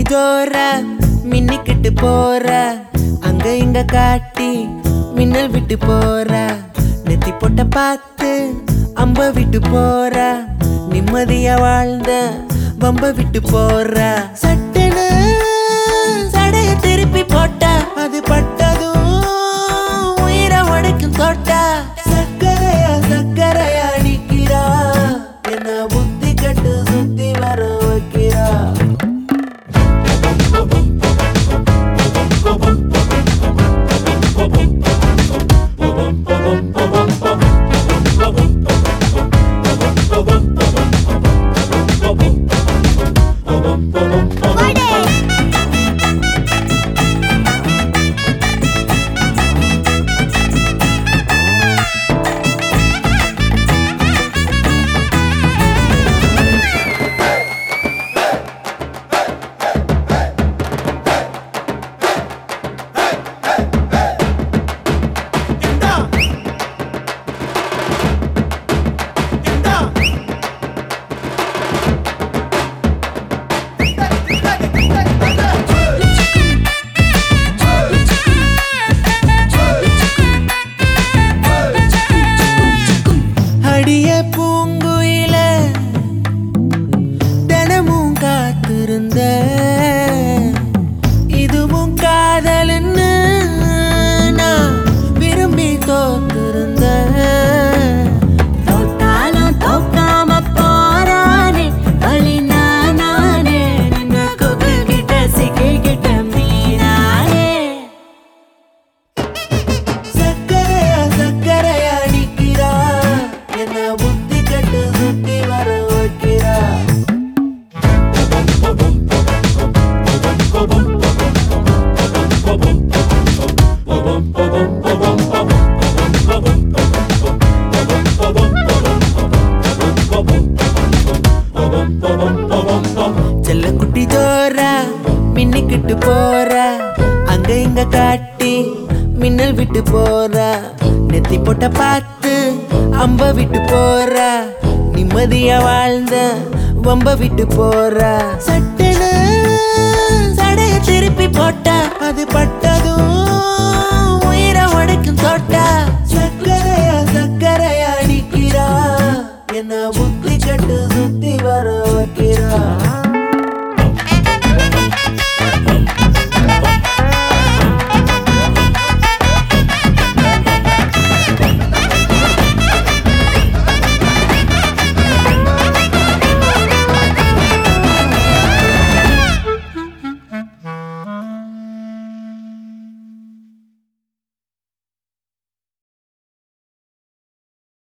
ஜோர மின்னிக்கிட்டு போற அங்க இங்க காட்டி மின்னல் விட்டு போற நெத்தி பொட்ட பார்த்து அம்ப விட்டு போற நிம்மதியா வாழ்ந்த வம்ப விட்டு போற சட்டுன்னு சடைய திருப்பி போட்ட அது பட்டதும் உயிரை உடைக்கும் தொட்டா சக்கரையா சக்கரையா நிக்கிறா என்ன புத்தி கட்டு சுத்தி வர வைக்கிறா அடிய பூங்குயில தினமும் காத்திருந்த இதுவும் காதல்னு நான் விரும்பி தோத்திருந்த தோத்தாலும் தோக்காம போறானே வழி நானே நின்ன கொக்கு கிட்ட சிக்கிக்கிட்ட மீனானே சக்கரையா சக்கரையா நிக்கிறா என்ன புத்தி கட்டு சுத்தி வர வைக்கிறா செல்ல குட்டி ஜோரா மின்னிக்கிட்டு போற அங்க இங்க காட்டி மின்னல் விட்டு போற நெத்தி போட்ட பார்த்து அம்ப விட்டு போற நிம்மதியா வாழ்ந்த வம்ப விட்டு போற சட்டுன்னு சடைய திருப்பி போட்ட அது பட்டதும் உயிரை உடைக்கும் தோட்டா